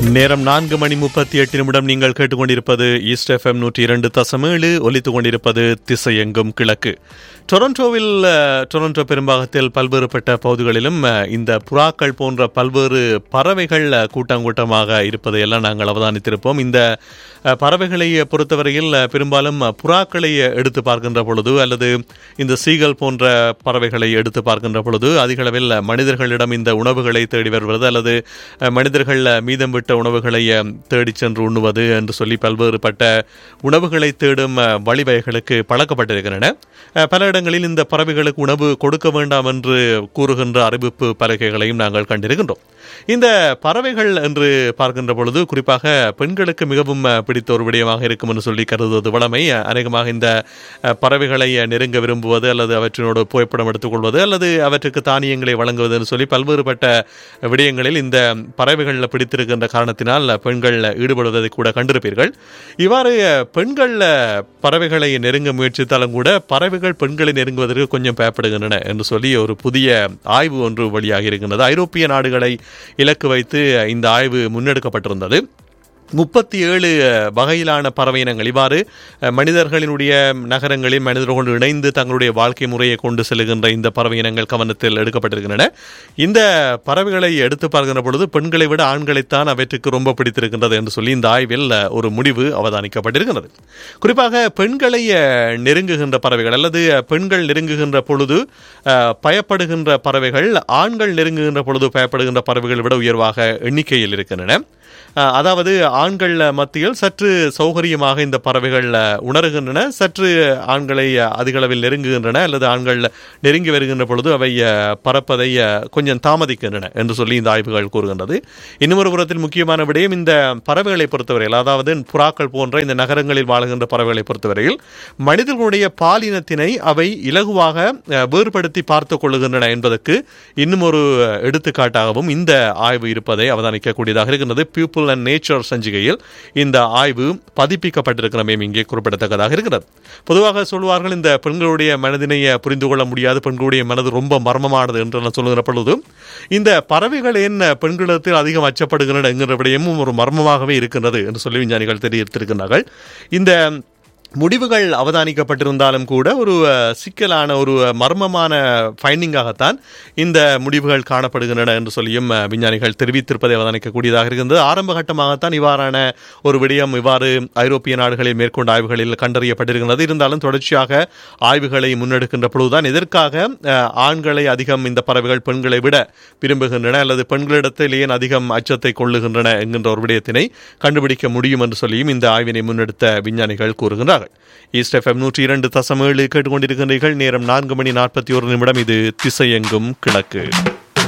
நேரம் நான்கு மணி முப்பத்தி எட்டு நிமிடம் நீங்கள் கேட்டுக்கொண்டிருப்பது ஈஸ்ட் எஃப்எம் நூற்றி இரண்டு தசம் ஏழு ஒலித்துக் கொண்டிருப்பது திசையெங்கும் கிழக்கு டொரண்டோவில் அஹ், டொரண்டோ பெரும்பாகத்தில் பல்வேறுபட்ட பகுதிகளிலும் அஹ், இந்த புறாக்கள் போன்ற பல்வேறு பறவைகள் அஹ், கூட்டங்கூட்டமாக இருப்பதையெல்லாம் நாங்கள் அவதானித்திருப்போம் இந்த அஹ், பறவைகளை பொறுத்தவரையில் அஹ், பெரும்பாலும் அஹ், புறாக்களை எடுத்து பார்க்கின்ற பொழுது அல்லது இந்த சீகல் போன்ற பறவைகளை எடுத்து பார்க்கின்ற பொழுது அதிக அளவில் மனிதர்களிடம் இந்த உணவுகளை தேடி வருவது அல்லது அஹ், மனிதர்கள் மீதம் விட்ட உணவுகளை அஹ், தேடிச் சென்று உண்ணுவது என்று சொல்லி பல்வேறுபட்ட உணவுகளை தேடும் அஹ், வழிவகைகளுக்கு பழக்கப்பட்டிருக்கின்றன அஹ், பல இடங்களில் இந்த பறவைகளுக்கு உணவு கொடுக்க வேண்டாம் என்று கூறுகின்ற அறிவிப்பு பலகைகளையும் நாங்கள் கண்டிருக்கின்றோம் இந்த பறவைகள் என்று பார்க்கின்ற பொழுது குறிப்பாக பெண்களுக்கு மிகவும் அஹ், பிடித்த ஒரு விடயமாக இருக்கும் என்று சொல்லி கருதுவது வளமை அஹ், அநேகமாக இந்த அஹ், பறவைகளை அஹ், நெருங்க விரும்புவது அல்லது அவற்றினோடு புகைப்படம் எடுத்துக்கொள்வது அல்லது அவற்றுக்கு தானியங்களை வழங்குவது என்று சொல்லி பல்வேறுபட்ட விடயங்களில் இந்த பறவைகளில் பிடித்திருக்கின்ற காரணத்தினால் பெண்கள் ஈடுபடுவதை கூட கண்டிருப்பீர்கள் இவ்வாறு பெண்கள் பறவைகளை நெருங்க முயற்சித்தாலும் கூட பறவைகள் பெண்களை நெருங்குவதற்கு கொஞ்சம் பயப்படுகின்றன என்று சொல்லி ஒரு புதிய ஆய்வு ஒன்று வெளியாகி இருக்கின்றது ஐரோப்பிய நாடுகளை இலக்கு வைத்து இந்த ஆய்வு முன்னெடுக்கப்பட்டிருந்தது முப்பத்தி ஏழு வகையிலான பறவை இனங்கள் இவ்வாறு அஹ், மனிதர்களினுடைய நகரங்களில் மனிதர்களோடு இணைந்து தங்களுடைய வாழ்க்கை முறையை கொண்டு செல்கின்ற இந்த பறவை இனங்கள் கவனத்தில் எடுக்கப்பட்டிருக்கின்றன இந்த பறவைகளை எடுத்து பார்க்கின்ற பொழுது பெண்களை விட ஆண்களைத்தான் அவற்றுக்கு ரொம்ப பிடித்திருக்கின்றது என்று சொல்லி இந்த ஆய்வில் அஹ், ஒரு முடிவு அவதானிக்கப்பட்டிருக்கிறது குறிப்பாக பெண்களை அஹ், நெருங்குகின்ற பறவைகள் அல்லது பெண்கள் நெருங்குகின்ற பொழுது அஹ், பயப்படுகின்ற பறவைகள் ஆண்கள் நெருங்குகின்ற பொழுது பயப்படுகின்ற பறவைகளை விட உயர்வாக எண்ணிக்கையில் இருக்கின்றன அஹ், அதாவது ஆண்கள் மத்தியில் சற்று சௌகரியமாக இந்த பறவைகள் அஹ், உணர்கின்றன சற்று ஆண்களை அஹ், அதிக அளவில் நெருங்குகின்றன அல்லது ஆண்கள் நெருங்கி வருகின்ற பொழுது அவை அஹ், பறப்பதை அஹ், கொஞ்சம் தாமதிக்கின்றன என்று சொல்லி இந்த ஆய்வுகள் கூறுகின்றது இன்னொரு புறத்தில் முக்கியமான விடயம் இந்த பறவைகளை பொறுத்தவரையில் அதாவது புறாக்கள் போன்ற இந்த நகரங்களில் வாழுகின்ற பறவைகளை பொறுத்தவரையில் மனிதர்களுடைய பாலினத்தினை அவை இலகுவாக அஹ், வேறுபடுத்தி பார்த்துக் கொள்ளுகின்றன என்பதற்கு இன்னும் ஒரு எடுத்துக்காட்டாகவும் இந்த ஆய்வு இருப்பதை அவதானிக்கக்கூடியதாக இருக்கின்றது பீப்புள் அண்ட் நேச்சர் சஞ்சிகையில் இந்த ஆய்வு பதிப்பிக்கப்பட்டிருக்கிறமையும் இங்கே குறிப்பிடத்தக்கதாக இருக்கிறது பொதுவாக சொல்வார்கள் இந்த பெண்களுடைய மனதினை புரிந்து கொள்ள முடியாது பெண்களுடைய மனது ரொம்ப மர்மமானது என்று நான் சொல்லுகிற பொழுது இந்த பறவைகள் ஏன் பெண்களிடத்தில் அதிகம் அச்சப்படுகின்றன என்கிற விடயமும் ஒரு மர்மமாகவே இருக்கின்றது என்று சொல்லி விஞ்ஞானிகள் தெரிவித்திருக்கிறார்கள் இந்த முடிவுகள் அவதானிக்கப்பட்டிருந்தாலும் கூட ஒரு அஹ், சிக்கலான ஒரு அஹ், மர்மமான ஃபைண்டிங்காகத்தான் இந்த முடிவுகள் காணப்படுகின்றன என்று சொல்லியும் அஹ், விஞ்ஞானிகள் தெரிவித்திருப்பதை அவதானிக்கக்கூடியதாக இருக்கின்றது ஆரம்ப கட்டமாகத்தான் இவ்வாறான ஒரு விடயம் இவ்வாறு ஐரோப்பிய நாடுகளில் மேற்கொண்ட ஆய்வுகளில் கண்டறியப்பட்டிருக்கிறது இருந்தாலும் தொடர்ச்சியாக ஆய்வுகளை முன்னெடுக்கின்ற பொழுதுதான் எதற்காக அஹ், ஆண்களை அதிகம் இந்த பறவைகள் பெண்களை விட விரும்புகின்றன அல்லது பெண்களிடத்தில் ஏன் அதிகம் அச்சத்தை கொள்ளுகின்றன என்கின்ற ஒரு விடயத்தினை கண்டுபிடிக்க முடியும் என்று சொல்லியும் இந்த ஆய்வினை முன்னெடுத்த விஞ்ஞானிகள் கூறுகின்றார்கள் ஈஸ்ட் எஃப்எம் நூற்றி இரண்டு தசம் ஏழு கேட்டுக்கொண்டிருக்கின்றீர்கள் நேரம் நான்கு மணி நாற்பத்தி ஒரு நிமிடம் இது திசையெங்கும் கிழக்கு